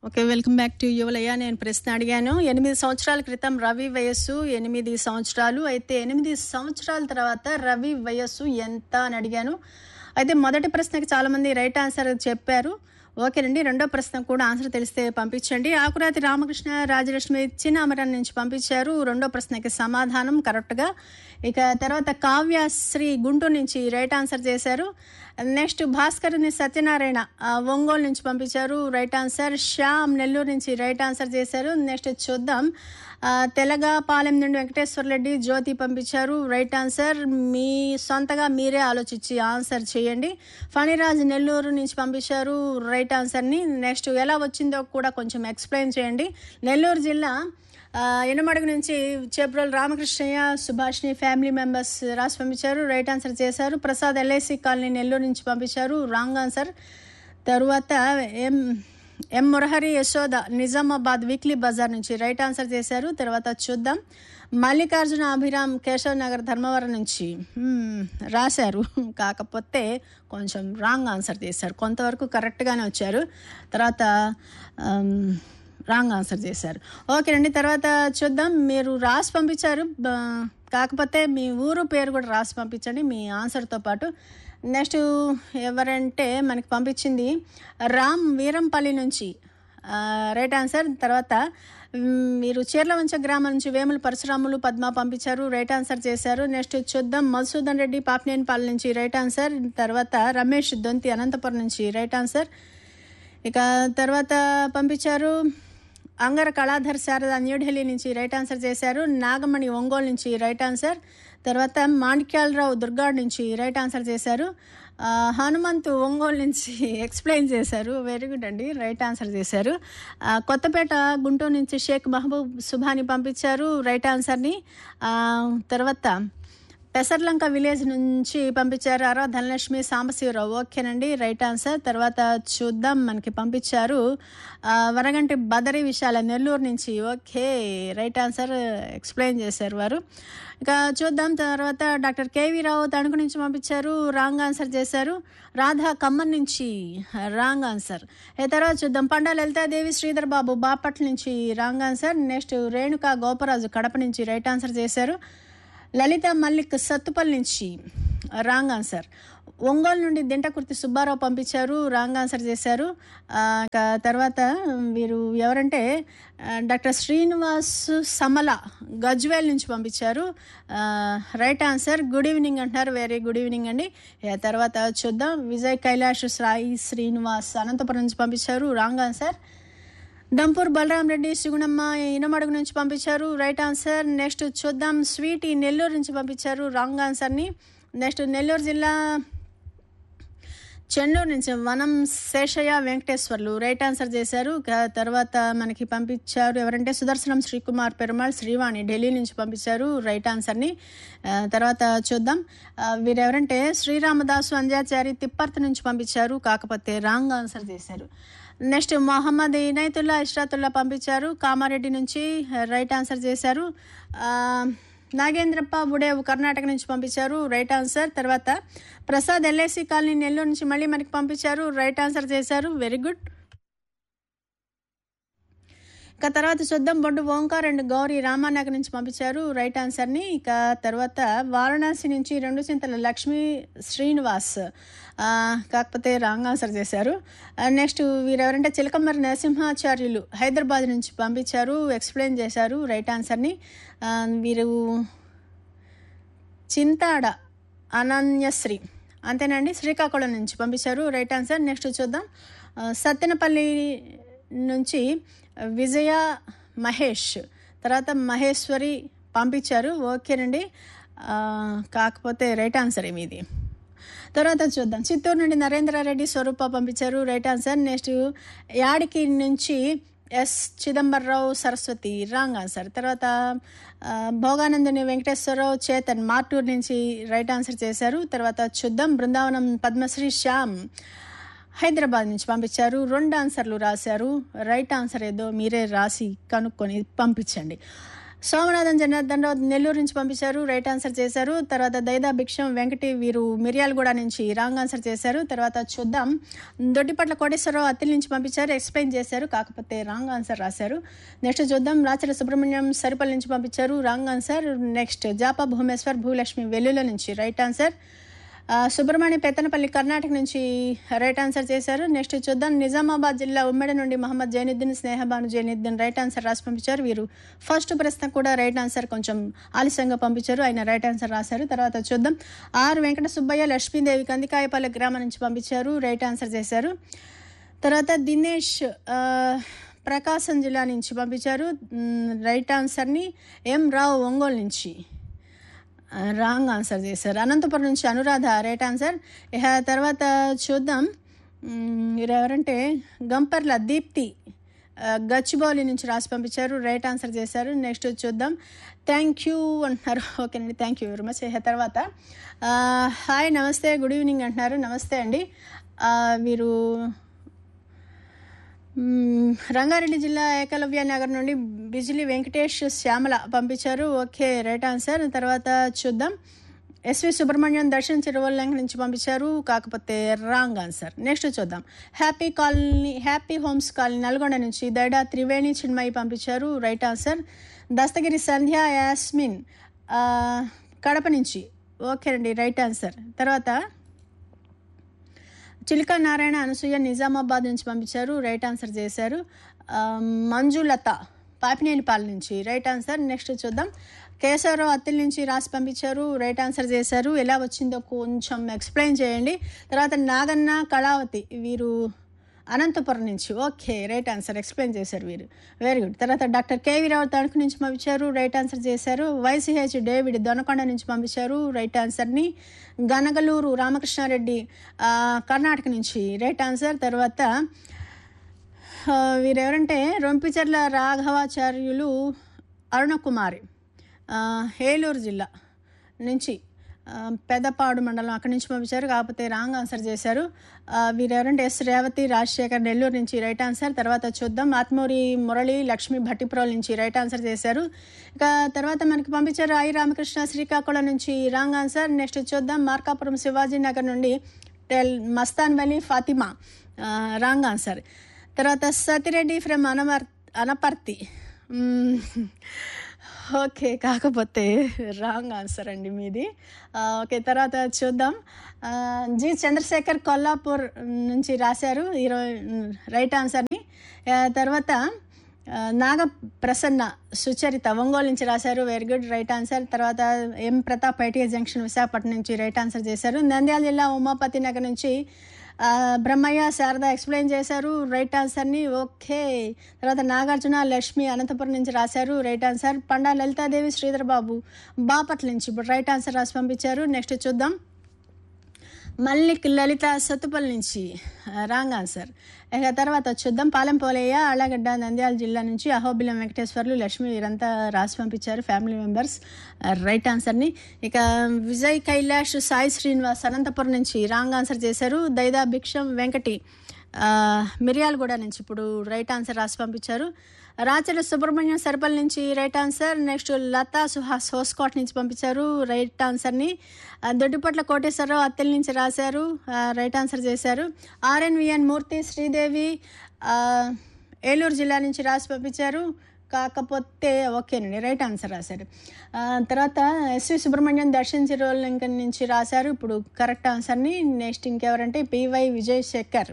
Okay welcome back to యువలయ్య నేను ప్రశ్న అడిగాను ఎనిమిది సంవత్సరాల క్రితం రవి వయస్సు ఎనిమిది సంవత్సరాలు అయితే ఎనిమిది సంవత్సరాల తర్వాత రవి వయస్సు ఎంత అని అడిగాను అయితే మొదటి ప్రశ్నకి చాలామంది రైట్ ఆన్సర్ చెప్పారు ఓకేనండి రెండో ప్రశ్న కూడా ఆన్సర్ తెలిస్తే పంపించండి ఆకురాతి రామకృష్ణ రాజలక్ష్మి చిన్నామరం నుంచి పంపించారు రెండో ప్రశ్నకి సమాధానం కరెక్ట్గా ఇక తర్వాత కావ్యశ్రీ గుంటూరు నుంచి రైట్ ఆన్సర్ చేశారు నెక్స్ట్ భాస్కర్ని సత్యనారాయణ ఆ, ఒంగోలు నుంచి పంపించారు రైట్ ఆన్సర్ శ్యామ్ నెల్లూరు నుంచి రైట్ ఆన్సర్ చేశారు నెక్స్ట్ చూద్దాం ఆ, తెలగపాలెం నుండి వెంకటేశ్వర రెడ్డి జ్యోతి పంపించారు రైట్ ఆన్సర్ మీ సొంతగా మీరే ఆలోచించి ఆన్సర్ చేయండి ఫణిరాజ్ నెల్లూరు నుంచి పంపించారు రైట్ ఆన్సర్ని నెక్స్ట్ ఎలా వచ్చిందో కూడా కొంచెం ఎక్స్ప్లెయిన్ చేయండి నెల్లూరు జిల్లా ఆ, ఎనమడుగు నుంచి చేబ్రోల్ రామకృష్ణయ్య సుభాష్ని ఫ్యామిలీ మెంబర్స్ రాసి పంపించారు రైట్ ఆన్సర్ చేశారు ప్రసాద్ ఎల్ఐసి కాలనీ నెల్లూరు నుంచి పంపించారు రాంగ్ ఆన్సర్ తరువాత M M Murahari Yashoda Nizamabad weekly bazaar నుంచి రైట్ ఆన్సర్ చేశారు తర్వాత చూద్దాం మల్లికార్జున అభిరామ్ కేశవ్ నగర్ ధర్మవరం నుంచి హ్మ్, రాశారు కాకపోతే కొంచెం రాంగ్ ఆన్సర్ చేశారు కొంతవరకు కరెక్ట్గానే వచ్చారు తర్వాత ఆమ్, రాంగ్ ఆన్సర్ చేశారు ఓకేనండి తర్వాత చూద్దాం మీరు రాసి పంపించారు బ- కాకపోతే మీ ఊరు పేరు కూడా రాసి పంపించండి మీ ఆన్సర్తో పాటు నెక్స్ట్ ఎవరంటే మనకి పంపించింది రామ్ వీరంపల్లి నుంచి ఆ, రైట్ ఆన్సర్ తర్వాత మ్, మీరు చీర్లవంచ గ్రామం నుంచి వేముల పరశురాములు పద్మ పంపించారు రైట్ ఆన్సర్ చేశారు నెక్స్ట్ చూద్దాం మధుసూదన్ రెడ్డి పాపినేనిపాలెం నుంచి రైట్ ఆన్సర్ తర్వాత రమేష్ దొంతి అనంతపురం నుంచి రైట్ ఆన్సర్ ఇక తర్వాత పంపించారు అంగర కళాధర్ శారద న్యూఢిల్లీ నుంచి రైట్ ఆన్సర్ చేశారు నాగమణి ఒంగోలు నుంచి రైట్ ఆన్సర్ తర్వాత మాణిక్యాలరావు దుర్గాడ్ నుంచి రైట్ ఆన్సర్ చేశారు ఆ, హనుమంతు ఒంగోలు నుంచి ఎక్స్ప్లెయిన్ చేశారు వెరీ గుడ్ అండి రైట్ ఆన్సర్ చేశారు ఆ, కొత్తపేట గుంటూరు నుంచి షేక్ మహబూబ్ సుభాని పంపించారు రైట్ ఆన్సర్ని ఆ, తర్వాత పెసర్లంక విలేజ్ నుంచి పంపించారు అరవ ధనలక్ష్మి సాంబశివరావు ఓకేనండి రైట్ ఆన్సర్ తర్వాత చూద్దాం మనకి పంపించారు ఆ, వరగంటి బదరి విశాల నెల్లూరు నుంచి ఓకే రైట్ ఆన్సర్ ఎక్స్ప్లెయిన్ చేశారు వారు ఇక చూద్దాం తర్వాత డాక్టర్ కేవీ రావు తణుకు నుంచి పంపించారు రాంగ్ ఆన్సర్ చేశారు రాధా ఖమ్మం నుంచి రాంగ్ ఆన్సర్ ఏ తర్వాత చూద్దాం పండా లలితాదేవి శ్రీధర్ బాబు బాపట్ల నుంచి wrong answer next Renuka Goparaju Kadapa నుంచి రైట్ ఆన్సర్ చేశారు లలిత మల్లిక్ సత్తుపల్లి నుంచి రాంగ్ ఆన్సర్ ఒంగోలు నుండి దింటకుర్తి సుబ్బారావు పంపించారు రాంగ్ ఆన్సర్ చేశారు ఆ, ఇక తర్వాత వీరు ఎవరంటే ఆ, డాక్టర్ శ్రీనివాస్ సమల గజ్వేల్ నుంచి పంపించారు ఆ, రైట్ ఆన్సర్ గుడ్ ఈవినింగ్ అంటున్నారు వెరీ గుడ్ ఈవినింగ్ అండి ఆ తర్వాత చూద్దాం విజయ్ కైలాష్ సాయి శ్రీనివాస్ అనంతపురం నుంచి పంపించారు రాంగ్ ఆన్సర్ దంపూర్ బలరాం రెడ్డి సుగుణమ్మ ఇనమడుగు నుంచి పంపించారు రైట్ ఆన్సర్ నెక్స్ట్ చూద్దాం స్వీట్ ఈ నెల్లూరు నుంచి పంపించారు రాంగ్ ఆన్సర్ని నెక్స్ట్ నెల్లూరు జిల్లా చెన్నూరు నుంచి వనం శేషయ్య వెంకటేశ్వర్లు రైట్ ఆన్సర్ చేశారు క- తర్వాత మనకి పంపించారు ఎవరంటే సుదర్శనం శ్రీకుమార్ పెరుమాళ్ శ్రీవాణి ఢిల్లీ నుంచి పంపించారు రైట్ ఆన్సర్ని ఆ, తర్వాత చూద్దాం ఆ, వీరెవరంటే శ్రీరామదాసు అంజాచారి తిప్పర్తి నుంచి పంపించారు కాకపోతే రాంగ్ ఆన్సర్ చేశారు నెక్స్ట్ మొహమ్మద్ ఇనైతుల్లా ఇష్రాతుల్లా పంపించారు కామారెడ్డి నుంచి రైట్ ఆన్సర్ చేశారు ఆ, నాగేంద్రప్ప బుడేవు కర్ణాటక నుంచి పంపించారు రైట్ ఆన్సర్ తర్వాత ప్రసాద్ ఎల్ఐసి కాలనీ నెల్లూరు నుంచి మళ్ళీ మనకి పంపించారు రైట్ ఆన్సర్ చేశారు వెరీ గుడ్ ఇక తర్వాత చూద్దాం బొడ్డు ఓంకార్ అండ్ గౌరీ రామానగర్ నుంచి పంపించారు రైట్ ఆన్సర్ని ఇక తర్వాత వారణాసి నుంచి రెండు చింతల లక్ష్మీ శ్రీనివాస్ ఆ, కాకపోతే రాంగ్ ఆన్సర్ చేశారు నెక్స్ట్ వీరెవరంటే చిలకమ్మరి నరసింహాచార్యులు హైదరాబాద్ నుంచి పంపించారు ఎక్స్ప్లెయిన్ చేశారు రైట్ ఆన్సర్ని ఆ, వీరు చింతాడ అనన్యశ్రీ అంతేనండి శ్రీకాకుళం నుంచి పంపించారు రైట్ ఆన్సర్ నెక్స్ట్ చూద్దాం ఆ, సత్తెనపల్లి నుంచి విజయ మహేష్ తర్వాత మహేశ్వరి పంపించారు ఓకేనండి ఆ, కాకపోతే రైట్ ఆన్సర్ ఏమి ఇది తర్వాత చూద్దాం చిత్తూరు నుండి నరేంద్రారెడ్డి స్వరూప పంపించారు రైట్ ఆన్సర్ నెక్స్ట్ యాడికి నుంచి S Chidambararao Saraswathi wrong answer తర్వాత ఆ, భోగానందుని వెంకటేశ్వరరావు చేతన్ మార్టూర్ నుంచి రైట్ ఆన్సర్ చేశారు తర్వాత చూద్దాం బృందావనం పద్మశ్రీ శ్యామ్ హైదరాబాద్ నుంచి పంపించారు రెండు ఆన్సర్లు రాశారు రైట్ ఆన్సర్ ఏదో మీరే రాసి కనుక్కొని పంపించండి సోమనాథన్ జనార్దన్ రావు నెల్లూరు నుంచి పంపించారు రైట్ ఆన్సర్ చేశారు తర్వాత దైదా భిక్షం వెంకటి వీరు మిర్యాలగూడ నుంచి రాంగ్ ఆన్సర్ చేశారు తర్వాత చూద్దాం దొడ్డిపట్ల కోటేశ్వరరావు అత్తిలి నుంచి పంపించారు ఎక్స్ప్లెయిన్ చేశారు కాకపోతే రాంగ్ ఆన్సర్ రాశారు నెక్స్ట్ చూద్దాం రాచల సుబ్రహ్మణ్యం సరిపల్లి నుంచి పంపించారు wrong answer next Japa Bhumeshwar Bhulakshmi Vellula నుంచి రైట్ ఆన్సర్ ఆ, సుబ్రహ్మణ్య పెత్తనపల్లి కర్ణాటక నుంచి రైట్ ఆన్సర్ చేశారు నెక్స్ట్ చూద్దాం నిజామాబాద్ జిల్లా ఉమ్మడి నుండి మహమ్మద్ జైనుద్దీన్ స్నేహబాను జైనుద్దీన్ రైట్ ఆన్సర్ రాసి పంపించారు వీరు ఫస్ట్ ప్రశ్న కూడా రైట్ ఆన్సర్ కొంచెం ఆలస్యంగా పంపించారు ఆయన రైట్ ఆన్సర్ రాశారు తర్వాత చూద్దాం ఆర్ వెంకట సుబ్బయ్య లక్ష్మీదేవి కందికాయపల్లి గ్రామం నుంచి పంపించారు రైట్ ఆన్సర్ చేశారు తర్వాత దినేష్ ఆ, ప్రకాశం జిల్లా నుంచి పంపించారు మ్, రైట్ ఆన్సర్ని ఎం రావు ఒంగోలు నుంచి రాంగ్ ఆన్సర్ చేశారు అనంతపురం నుంచి అనురాధ రైట్ ఆన్సర్ ఇక తర్వాత చూద్దాం మ్, మీరు ఎవరంటే గంపర్ల దీప్తి ఆ, గచ్చిబౌలి నుంచి రాసి పంపించారు రైట్ ఆన్సర్ చేశారు నెక్స్ట్ చూద్దాం థ్యాంక్ యూ అంటున్నారు ఓకేనండి థ్యాంక్ యూ వెరీ మచ్ ఇక తర్వాత ఆ, హాయ్ నమస్తే గుడ్ ఈవినింగ్ అంటున్నారు నమస్తే అండి ఆ, వీరు మ్మ్, రంగారెడ్డి జిల్లా ఏకలవ్య నగర్ నుండి బిజిలి వెంకటేష్ శ్యామల పంపించారు ఓకే రైట్ ఆన్సర్ తర్వాత చూద్దాం ఎస్వి సుబ్రహ్మణ్యం దర్శన్ చిరువల్లంక నుంచి పంపించారు కాకపోతే రాంగ్ ఆన్సర్ నెక్స్ట్ చూద్దాం happy colony happy homes colony Nalgonda నుంచి దైడా త్రివేణి చిన్మయి పంపించారు రైట్ ఆన్సర్ దస్తగిరి సంధ్య యాస్మిన్ ఆ, కడప నుంచి ఓకే అండి రైట్ ఆన్సర్ తర్వాత చిలుక నారాయణ అనసూయ నిజామాబాద్ నుంచి పంపించారు రైట్ ఆన్సర్ చేశారు ఆ, మంజులత పాపినేనిపాల నుంచి రైట్ ఆన్సర్ నెక్స్ట్ చూద్దాం కేశవరావు అత్తిల్ నుంచి రాసి పంపించారు రైట్ ఆన్సర్ చేశారు ఎలా వచ్చిందో కొంచెం ఎక్స్ప్లెయిన్ చేయండి తర్వాత నాగన్న కళావతి వీరు అనంతపురం నుంచి ఓకే రైట్ ఆన్సర్ ఎక్స్ప్లెయిన్ చేశారు వీరు వెరీ గుడ్ తర్వాత డాక్టర్ కేవీ రావు తణుకు నుంచి పంపించారు రైట్ ఆన్సర్ చేశారు వైసీహెచ్ డేవిడ్ దొనకొండ నుంచి పంపించారు రైట్ ఆన్సర్ని గనగలూరు రామకృష్ణారెడ్డి ఆ, కర్ణాటక నుంచి రైట్ ఆన్సర్ తర్వాత ఆ, వీరెవరంటే రొంపిచెర్ల రాఘవాచార్యులు అరుణకుమారి ఆ, ఏలూరు జిల్లా నుంచి ఆ, పెదపాడు మండలం అక్కడి నుంచి పంపించారు కాకపోతే రాంగ్ ఆన్సర్ చేశారు ఆ, వీరెవరంటే ఎస్ రేవతి రాజశేఖర్ నెల్లూరు నుంచి రైట్ ఆన్సర్ తర్వాత చూద్దాం ఆత్మూరి మురళి లక్ష్మి భట్టిప్రోల్ నుంచి రైట్ ఆన్సర్ చేశారు ఇక తర్వాత మనకి పంపించారు ఐ రామకృష్ణ శ్రీకాకుళం నుంచి రాంగ్ ఆన్సర్ నెక్స్ట్ చూద్దాం మార్కాపురం శివాజీ నగర్ నుండి టెల్ మస్తాన్ వలీ ఫాతిమా ఆ, రాంగ్ ఆన్సర్ తర్వాత సతిరెడ్డి ఫ్రమ్ అనమర్ అనపర్తి మ్మ్. ఓకే కాకపోతే రాంగ్ ఆన్సర్ అండి మీది ఆ, ఓకే తర్వాత చూద్దాం ఆ, జి చంద్రశేఖర్ కొల్లాపూర్ నుంచి రాశారు ఈరోజు రైట్ ఆన్సర్ని ఆ, తర్వాత ఆ, నాగ ప్రసన్న సుచరిత ఒంగోలు నుంచి రాశారు వెరీ గుడ్ రైట్ ఆన్సర్ తర్వాత M Pratap ITI junction Visakhapatnam నుంచి రైట్ ఆన్సర్ చేశారు నంద్యాల జిల్లా ఉమాపతి నగర్ నుంచి ఆ, బ్రహ్మయ్య శారద ఎక్స్ప్లెయిన్ చేశారు రైట్ ఆన్సర్ని ఓకే తర్వాత నాగార్జున లక్ష్మి అనంతపురం నుంచి రాశారు రైట్ ఆన్సర్ పండా లలితాదేవి శ్రీధర్ బాబు బాపట్ల నుంచి ఇప్పుడు రైట్ ఆన్సర్ రాసి పంపించారు నెక్స్ట్ చూద్దాం మల్లిక్ లలిత సత్తుపల్లి నుంచి రాంగ్ ఆన్సర్ ఇక తర్వాత చూద్దాం పాలెం పోలయ్య ఆళ్ళగడ్డ నంద్యాల జిల్లా నుంచి అహోబిలం వెంకటేశ్వర్లు లక్ష్మి వీరంతా రాసి పంపించారు ఫ్యామిలీ మెంబర్స్ రైట్ ఆన్సర్ని ఇక విజయ్ కైలాష్ సాయి శ్రీనివాస్ అనంతపురం నుంచి రాంగ్ ఆన్సర్ చేశారు దైదా భిక్షం వెంకటి ఆ, మిర్యాలగూడ నుంచి ఇప్పుడు రైట్ ఆన్సర్ రాసి పంపించారు రాచల సుబ్రహ్మణ్యం సర్పల్ నుంచి right answer next Latha Suhas Hoskote నుంచి పంపించారు రైట్ ఆన్సర్ని ఆ, దొడ్డిపట్ల కోటేశ్వరరావు అత్తెల నుంచి రాశారు ఆ, రైట్ ఆన్సర్ చేశారు ఆర్ఎన్విఎన్ మూర్తి శ్రీదేవి ఆ, ఏలూరు జిల్లా నుంచి రాసి పంపించారు కాకపోతే ఓకేనండి రైట్ ఆన్సర్ రాశారు ఆ, తర్వాత ఎస్వి సుబ్రహ్మణ్యం దర్శన్ చిరోలింకన్ నుంచి రాశారు ఇప్పుడు కరెక్ట్ ఆన్సర్ని నెక్స్ట్ ఇంకెవరంటే పివై విజయ్ శేఖర్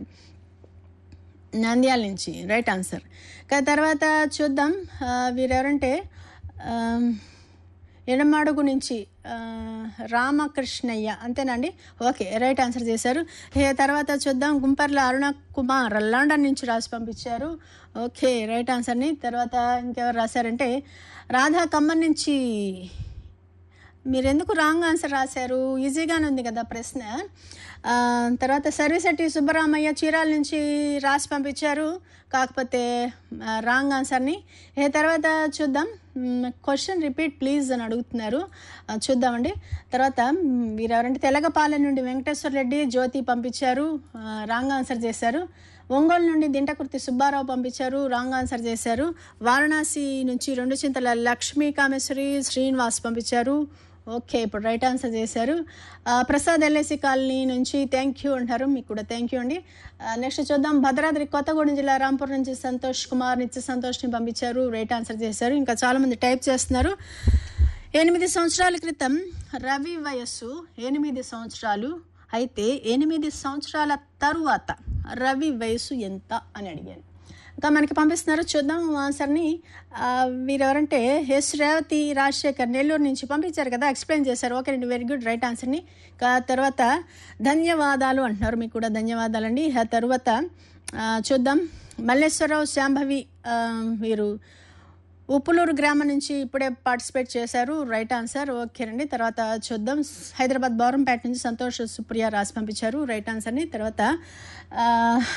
నంద్యాల నుంచి రైట్ ఆన్సర్ ఇక తర్వాత చూద్దాం ఆ, వీరెవరంటే ఆ, ఎడమాడుగు నుంచి ఆ, రామకృష్ణయ్య అంతేనండి ఓకే రైట్ ఆన్సర్ చేశారు ఇక తర్వాత చూద్దాం గుంపర్ల అరుణ కుమార్ లండన్ నుంచి రాసి పంపించారు ఓకే రైట్ ఆన్సర్ని తర్వాత ఇంకెవరు రాశారంటే రాధా ఖమ్మం నుంచి మీరు ఎందుకు రాంగ్ ఆన్సర్ రాశారు ఈజీగానే ఉంది కదా ప్రశ్న ఆ, తర్వాత సర్వీసెట్టి సుబ్బరామయ్య చీరాల నుంచి రాసి పంపించారు కాకపోతే ఆ, రాంగ్ ఆన్సర్ని ఏ తర్వాత చూద్దాం క్వశ్చన్ రిపీట్ ప్లీజ్ అని అడుగుతున్నారు ఆ, చూద్దామండి తర్వాత మ్, వీరెవరంటే తెలగపాలెం నుండి వెంకటేశ్వర రెడ్డి జ్యోతి పంపించారు ఆ, రాంగ్ ఆన్సర్ చేశారు ఒంగోలు నుండి దింటకుర్తి సుబ్బారావు పంపించారు రాంగ్ ఆన్సర్ చేశారు వారణాసి నుంచి రెండు చింతల లక్ష్మీ కామేశ్వరి శ్రీనివాస్ పంపించారు ఓకే ఇప్పుడు రైట్ ఆన్సర్ చేశారు ఆ, ప్రసాద్ ఎల్ఐసి కాలనీ నుంచి థ్యాంక్ యూ అంటారు మీకు కూడా థ్యాంక్ యూ అండి నెక్స్ట్ చూద్దాం భద్రాద్రి కొత్తగూడెం జిల్లా రాంపూర్ నుంచి సంతోష్ కుమార్ నిత్య సంతోష్ని పంపించారు రైట్ ఆన్సర్ చేశారు ఇంకా చాలామంది టైప్ చేస్తున్నారు ఎనిమిది సంవత్సరాల క్రితం రవి వయస్సు ఎనిమిది సంవత్సరాలు అయితే ఎనిమిది సంవత్సరాల తరువాత రవి వయస్సు ఎంత అని అడిగాను ఇంకా మనకి పంపిస్తున్నారు చూద్దాం ఆన్సర్ని ఆ, వీరెవరంటే హెస్ రేవతి రాజశేఖర్ నెల్లూరు నుంచి పంపించారు కదా ఎక్స్ప్లెయిన్ చేశారు ఓకే అండి వెరీ గుడ్ రైట్ ఆన్సర్ని ఇంకా తర్వాత ధన్యవాదాలు అంటున్నారు మీకు కూడా ధన్యవాదాలండి ఆ తర్వాత ఆ, చూద్దాం మల్లేశ్వరరావు శాంభవి ఆ, వీరు ఉప్పులూరు గ్రామం నుంచి ఇప్పుడే పార్టిసిపేట్ చేశారు రైట్ ఆన్సర్ ఓకేనండి తర్వాత చూద్దాం హైదరాబాద్ బౌరంపేట నుంచి సంతోష్ సుప్రియ రాసి పంపించారు రైట్ ఆన్సర్ని తర్వాత ఆ,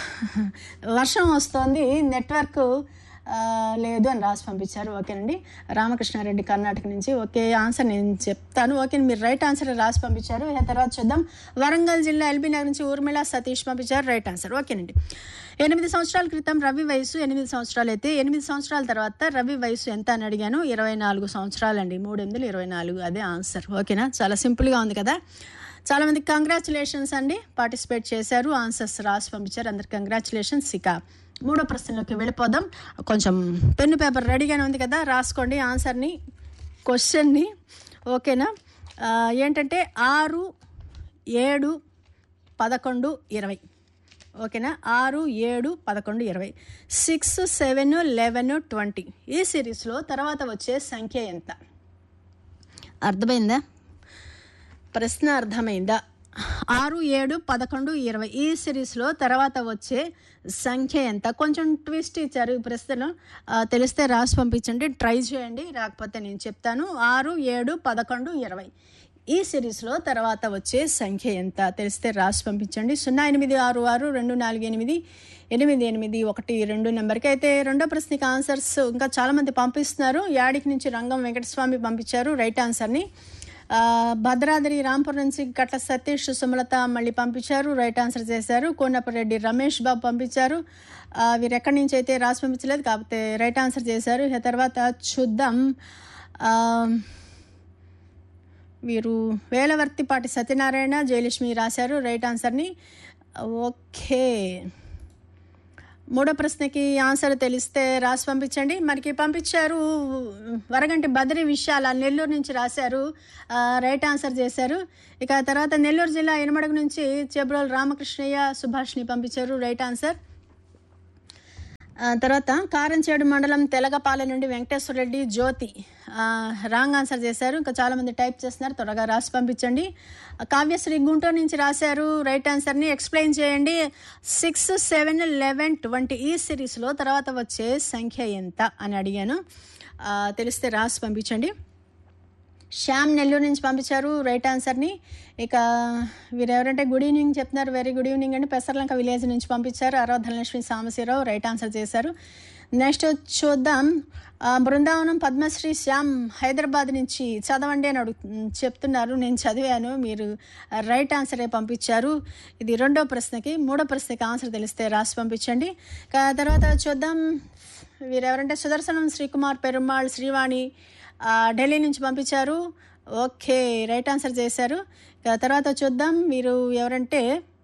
వర్షం వస్తోంది నెట్వర్క్ ఆ, లేదు అని రాసి పంపించారు ఓకేనండి రామకృష్ణారెడ్డి కర్ణాటక నుంచి ఓకే ఆన్సర్ నేను చెప్తాను ఓకే మీరు రైట్ ఆన్సర్ రాసి పంపించారు ఇక తర్వాత చూద్దాం వరంగల్ జిల్లా ఎల్బీ నగర్ నుంచి ఊర్మిళ సతీష్ పంపించారు రైట్ ఆన్సర్ ఓకేనండి ఎనిమిది సంవత్సరాల క్రితం రవి వయసు ఎనిమిది సంవత్సరాలు అయితే ఎనిమిది సంవత్సరాల తర్వాత రవి వయసు ఎంత అని అడిగాను ఇరవై నాలుగు సంవత్సరాలు అండి మూడు ఎనిమిది ఇరవై నాలుగు అదే ఆన్సర్ ఓకేనా చాలా సింపుల్గా ఉంది కదా చాలా మంది కంగ్రాచులేషన్స్ అండి పార్టిసిపేట్ చేశారు ఆన్సర్స్ రాసి పంపించారు అందరికి కంగ్రాచులేషన్స్ ఇక మూడో ప్రశ్నలోకి వెళ్ళిపోదాం కొంచెం పెన్ను పేపర్ రెడీగానే ఉంది కదా రాసుకోండి ఆన్సర్ని క్వశ్చన్ని ఓకేనా ఆ, ఏంటంటే ఆరు ఏడు పదకొండు ఇరవై ఓకేనా ఆరు ఏడు పదకొండు ఇరవై సిక్స్ సెవెన్ లెవెన్ ట్వంటీ ఈ సిరీస్లో తర్వాత వచ్చే సంఖ్య ఎంత అర్థమైందా ప్రశ్న అర్థమైందా ఆరు ఏడు పదకొండు ఇరవై ఈ సిరీస్లో తర్వాత వచ్చే సంఖ్య ఎంత కొంచెం ట్విస్ట్ ఇచ్చారు ఈ ప్రశ్నలో ఆ, తెలిస్తే రాసి పంపించండి ట్రై చేయండి రాకపోతే నేను చెప్తాను ఆరు ఏడు పదకొండు ఇరవై ఈ సిరీస్లో తర్వాత వచ్చే సంఖ్య ఎంత తెలిస్తే రాసి పంపించండి సున్నా ఎనిమిది ఆరు ఆరు రెండు నాలుగు ఎనిమిది ఎనిమిది ఎనిమిది ఒకటి రెండు నెంబర్కి అయితే రెండో ప్రశ్నకి ఆన్సర్స్ ఇంకా చాలామంది పంపిస్తున్నారు యాడికి నుంచి రంగం వెంకటస్వామి పంపించారు రైట్ ఆన్సర్ని ఆ, భద్రాద్రి రాంపూర్ నుంచి గట్ల సతీష్ సుమలత మళ్ళీ పంపించారు రైట్ ఆన్సర్ చేశారు కోనపరెడ్డి రమేష్ బాబు పంపించారు ఆ, వీరు ఎక్కడి నుంచి అయితే రాసి పంపించలేదు కాకపోతే రైట్ ఆన్సర్ చేశారు ఇక తర్వాత చూద్దాం ఆ, వీరు వేలవర్తిపాటి సత్యనారాయణ జయలక్ష్మి రాశారు రైట్ ఆన్సర్ని ఓకే మూడో ప్రశ్నకి ఆన్సర్ తెలిస్తే రాసి పంపించండి మనకి పంపించారు వరగంటి బద్రి విశాల నెల్లూరు నుంచి రాశారు ఆ, రైట్ ఆన్సర్ చేశారు ఇక తర్వాత నెల్లూరు జిల్లా ఎనమడుగు నుంచి చెబ్రోల్ రామకృష్ణయ్య సుభాష్ని పంపించారు రైట్ ఆన్సర్ ఆ, తర్వాత కారంచేడు మండలం తెలగపాలెం నుండి వెంకటేశ్వర రెడ్డి జ్యోతి ఆ, రాంగ్ ఆన్సర్ చేశారు ఇంకా చాలామంది టైప్ చేస్తున్నారు త్వరగా రాసి పంపించండి ఆ, కావ్యశ్రీ గుంటూరు నుంచి రాశారు రైట్ ఆన్సర్ని ఎక్స్ప్లెయిన్ చేయండి సిక్స్ సెవెన్ లెవెన్ ట్వంటీ ఈ సిరీస్లో తర్వాత వచ్చే సంఖ్య ఎంత అని అడిగాను ఆ, తెలిస్తే రాసి పంపించండి శ్యామ్ నెల్లూరు నుంచి పంపించారు రైట్ ఆన్సర్ని ఇక వీరు ఎవరంటే గుడ్ ఈవినింగ్ చెప్తున్నారు వెరీ గుడ్ ఈవినింగ్ అండి పెసర్లంక విలేజ్ నుంచి పంపించారు ఆరాధన లక్ష్మి సాంబశివరావు రైట్ ఆన్సర్ చేశారు నెక్స్ట్ చూద్దాం ఆ, బృందావనం పద్మశ్రీ శ్యామ్ హైదరాబాద్ నుంచి చదవండి అని అడుగు చెప్తున్నారు నేను చదివాను మీరు రైట్ ఆన్సరే పంపించారు ఇది రెండో ప్రశ్నకి మూడో ప్రశ్నకి ఆన్సర్ తెలిస్తే రాసి పంపించండి ఇక తర్వాత చూద్దాం వీరెవరంటే సుదర్శనం శ్రీకుమార్ పెరుమాళ్ శ్రీవాణి ఆ, ఢిల్లీ నుంచి పంపించారు ఓకే రైట్ ఆన్సర్ చేశారు ఇక తర్వాత చూద్దాం మీరు ఎవరంటే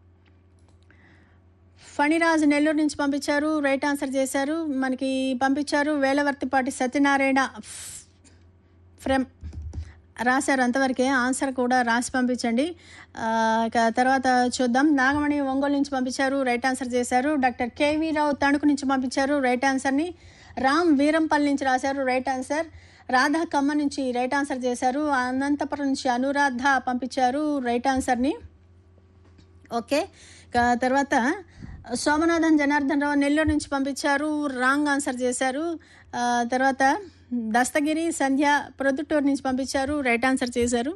ఫణిరాజు నెల్లూరు నుంచి పంపించారు రైట్ ఆన్సర్ చేశారు మనకి పంపించారు వేలవర్తిపాటి సత్యనారాయణ ఫ్రమ్ రాశారు అంతవరకే ఆన్సర్ కూడా రాసి పంపించండి ఆ, ఇక తర్వాత చూద్దాం నాగమణి ఒంగోలు నుంచి పంపించారు రైట్ ఆన్సర్ చేశారు డాక్టర్ కేవీ రావు తణుకు నుంచి పంపించారు రైట్ ఆన్సర్ని రామ్ వీరంపల్లి నుంచి రాశారు రైట్ ఆన్సర్ రాధా కమ్మ నుంచి రైట్ ఆన్సర్ చేశారు అనంతపురం నుంచి అనురాధ పంపించారు రైట్ ఆన్సర్ని ఓకే ఇక తర్వాత సోమనాథన్ జనార్దన్ రావు నెల్లూరు నుంచి పంపించారు రాంగ్ ఆన్సర్ చేశారు ఆ, తర్వాత దస్తగిరి సంధ్య ప్రొద్దుటూరు నుంచి పంపించారు రైట్ ఆన్సర్ చేశారు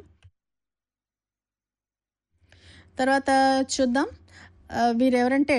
తర్వాత చూద్దాం ఆ, వీరెవరంటే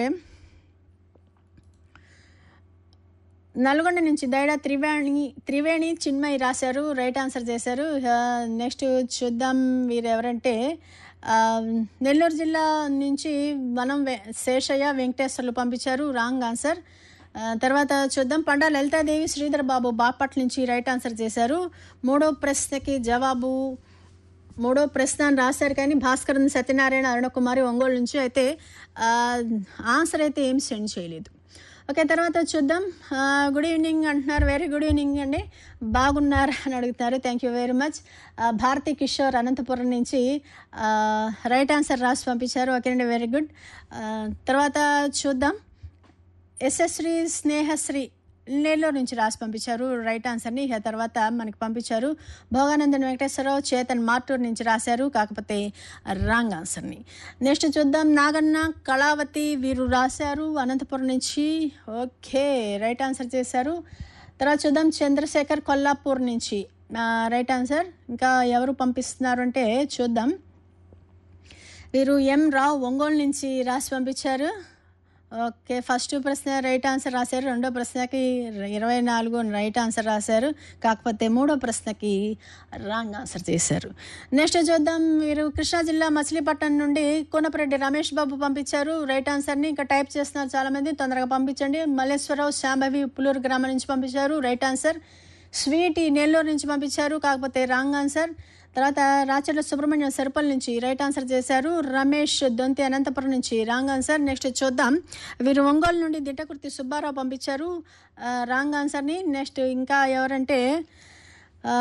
నల్గొండ నుంచి దైడా త్రివేణి త్రివేణి చిన్మయి రాశారు రైట్ ఆన్సర్ చేశారు నెక్స్ట్ చూద్దాం వీరెవరంటే ఆ, నెల్లూరు జిల్లా నుంచి వనం వె- శేషయ్య వెంకటేశ్వర్లు పంపించారు రాంగ్ ఆన్సర్ ఆ, తర్వాత చూద్దాం పండా లలితాదేవి శ్రీధర్ బాబు బాపట్ల నుంచి రైట్ ఆన్సర్ చేశారు మూడో ప్రశ్నకి జవాబు మూడో ప్రశ్న అని రాశారు కానీ భాస్కరన్ సత్యనారాయణ అరుణకుమారి ఒంగోలు నుంచి అయితే ఆ, ఆన్సర్ అయితే ఏం సెండ్ చేయలేదు ఓకే తర్వాత చూద్దాం ఆ, గుడ్ ఈవినింగ్ అంటున్నారు వెరీ గుడ్ ఈవినింగ్ అండి బాగున్నారు అని అడుగుతున్నారు థ్యాంక్ యూ వెరీ మచ్ ఆ, భారతి కిషోర్ అనంతపురం నుంచి ఆ, రైట్ ఆన్సర్ రాసి పంపించారు ఓకే అండి వెరీ గుడ్ ఆ, తర్వాత చూద్దాం యశస్వి స్నేహశ్రీ నెల్లూరు నుంచి రాసి పంపించారు రైట్ ఆన్సర్ని ఇక తర్వాత మనకి పంపించారు భోగానందన్ వెంకటేశ్వరరావు చేతన్ మార్టూర్ నుంచి రాశారు కాకపోతే రాంగ్ ఆన్సర్ని నెక్స్ట్ చూద్దాం నాగన్న కళావతి వీరు రాశారు అనంతపురం నుంచి ఓకే రైట్ ఆన్సర్ చేశారు తర్వాత చూద్దాం చంద్రశేఖర్ కొల్లాపూర్ నుంచి ఆ, రైట్ ఆన్సర్ ఇంకా ఎవరు పంపిస్తున్నారు అంటే చూద్దాం వీరు ఎం రావు ఒంగోలు నుంచి రాసి పంపించారు ఓకే ఫస్ట్ ప్రశ్న రైట్ ఆన్సర్ రాశారు రెండో ప్రశ్నకి ఇరవై నాలుగు రైట్ ఆన్సర్ రాశారు కాకపోతే మూడో ప్రశ్నకి రాంగ్ ఆన్సర్ చేశారు నెక్స్ట్ చూద్దాం మీరు కృష్ణా జిల్లా మచిలీపట్నం నుండి కోనపరెడ్డి రమేష్ బాబు పంపించారు రైట్ ఆన్సర్ని ఇంకా టైప్ చేస్తున్నారు చాలామంది తొందరగా పంపించండి మల్లేశ్వరరావు శాంభవి పులూరు గ్రామం నుంచి పంపించారు రైట్ ఆన్సర్ స్వీటీ నెల్లూరు నుంచి పంపించారు కాకపోతే రాంగ్ ఆన్సర్ తర్వాత రాచర్ల సుబ్రహ్మణ్యం సరుపల్ నుంచి రైట్ ఆన్సర్ చేశారు రమేష్ దొంతి అనంతపురం నుంచి రాంగ్ ఆన్సర్ నెక్స్ట్ చూద్దాం వీరు ఒంగోలు నుండి దిట్టకుర్తి సుబ్బారావు పంపించారు ఆ, రాంగ్ ఆన్సర్ని నెక్స్ట్ ఇంకా ఎవరంటే ఆ,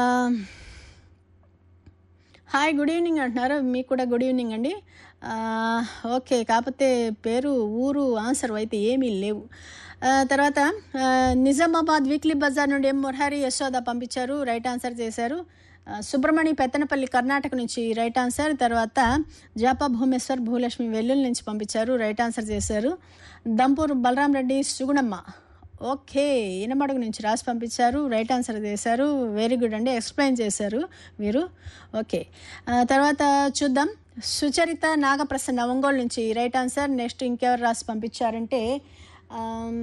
హాయ్ గుడ్ ఈవినింగ్ అంటున్నారు మీకు కూడా గుడ్ ఈవినింగ్ అండి ఆ, ఓకే కాకపోతే పేరు ఊరు ఆన్సర్ అయితే ఏమీ లేవు ఆ, తర్వాత ఆ, నిజామాబాద్ వీక్లీ బజార్ నుండి ఎం మురహరి యశోద పంపించారు రైట్ ఆన్సర్ చేశారు ఆ, సుబ్రమణి పెత్తనపల్లి కర్ణాటక నుంచి రైట్ ఆన్సర్ తర్వాత జాపా భూమేశ్వర్ భూలక్ష్మి వెల్లుల్లి నుంచి పంపించారు రైట్ ఆన్సర్ చేశారు దంపూర్ బలరాం రెడ్డి సుగుణమ్మ ఓకే ఇనమడుగు నుంచి రాసి పంపించారు రైట్ ఆన్సర్ చేశారు వెరీ గుడ్ అండి ఎక్స్ప్లెయిన్ చేశారు మీరు ఓకే ఆ, తర్వాత చూద్దాం సుచరిత నాగప్రసన్న ఒంగోలు నుంచి రైట్ ఆన్సర్ నెక్స్ట్ ఇంకెవరు రాసి పంపించారంటే ఆమ్,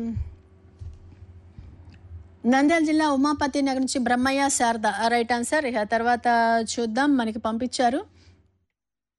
నంద్యాల జిల్లా ఉమాపతి నగర్ నుంచి బ్రహ్మయ్య శారద రైట్ ఆన్సర్ ఇక తర్వాత చూద్దాం మనకి పంపించారు